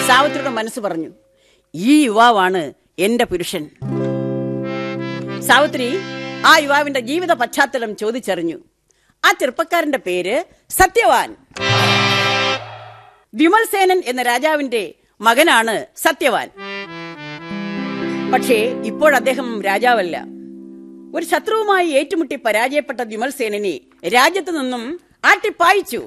സാവിത്രിയുടെ മനസ്സ് പറഞ്ഞു ഈ യുവാവാണ് എന്റെ പുരുഷൻ സാവിത്രി ആ യുവാവിന്റെ ജീവിത പശ്ചാത്തലം ചോദിച്ചറിഞ്ഞു ആ ചെറുപ്പക്കാരന്റെ പേര് സത്യവാൻ വിമൽസേനൻ എന്ന രാജാവിന്റെ മകനാണ് സത്യവാൻ പക്ഷേ ഇപ്പോൾ അദ്ദേഹം രാജാവല്ല ഒരു ശത്രുവുമായി ഏറ്റുമുട്ടി പരാജയപ്പെട്ട വിമൽസേനനെ രാജ്യത്തു നിന്നും ആട്ടിപ്പായിച്ചു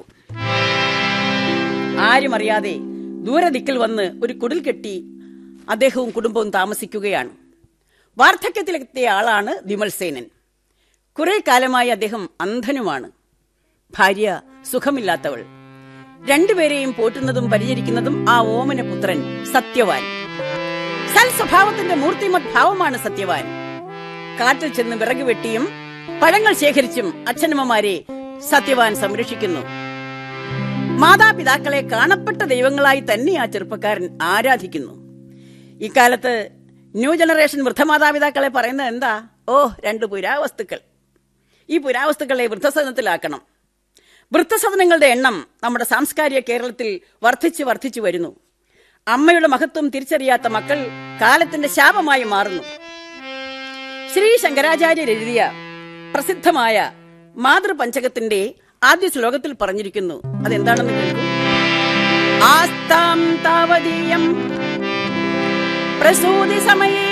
ആരും അറിയാതെ ദൂരദിക്കിൽ വന്ന് ഒരു കുടിൽ കെട്ടി അദ്ദേഹവും കുടുംബവും താമസിക്കുകയാണ് വാർദ്ധക്യത്തിലെത്തിയ ആളാണ് വിമൽസേനൻ കുറെ കാലമായി അദ്ദേഹം അന്ധനുമാണ് ഭാര്യ സുഖമില്ലാത്തവൾ രണ്ടുപേരെയും പോറ്റുന്നതും പരിചരിക്കുന്നതും ആ ഓമന പുത്രൻ സത്യവാൻ സൽ സ്വഭാവത്തിന്റെ മൂർത്തിമത് ഭാവമാണ് സത്യവാൻ കാട്ടിൽ ചെന്ന് വിറക് വെട്ടിയും പഴങ്ങൾ ശേഖരിച്ചും അച്ഛനമ്മമാരെ സത്യവാൻ സംരക്ഷിക്കുന്നു മാതാപിതാക്കളെ കാണപ്പെട്ട ദൈവങ്ങളായി തന്നെ ആ ചെറുപ്പക്കാരൻ ആരാധിക്കുന്നു ഇക്കാലത്ത് ന്യൂ ജനറേഷൻ വൃദ്ധമാതാപിതാക്കളെ പറയുന്നത് എന്താ ഓ രണ്ട് പുരാവസ്തുക്കൾ ഈ പുരാവസ്തുക്കളെ വൃദ്ധസദനത്തിലാക്കണം വൃദ്ധസദനങ്ങളുടെ എണ്ണം നമ്മുടെ സാംസ്കാരിക കേരളത്തിൽ വർദ്ധിച്ചു വർദ്ധിച്ചു വരുന്നു അമ്മയുടെ മഹത്വം തിരിച്ചറിയാത്ത മക്കൾ കാലത്തിന്റെ ശാപമായി മാറുന്നു ശ്രീ ശങ്കരാചാര്യർ എഴുതിയ പ്രസിദ്ധമായ മാതൃപഞ്ചകത്തിന്റെ ആദ്യ ശ്ലോകത്തിൽ പറഞ്ഞിരിക്കുന്നു അതെന്താണെന്ന് കേൾക്കൂ ആസ്താം താവതീയം പ്രസൂതി സമയേ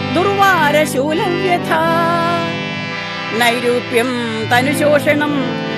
ദുർവാരശൂലവ്യഥ നൈരൂപ്യം തനുശോഷണം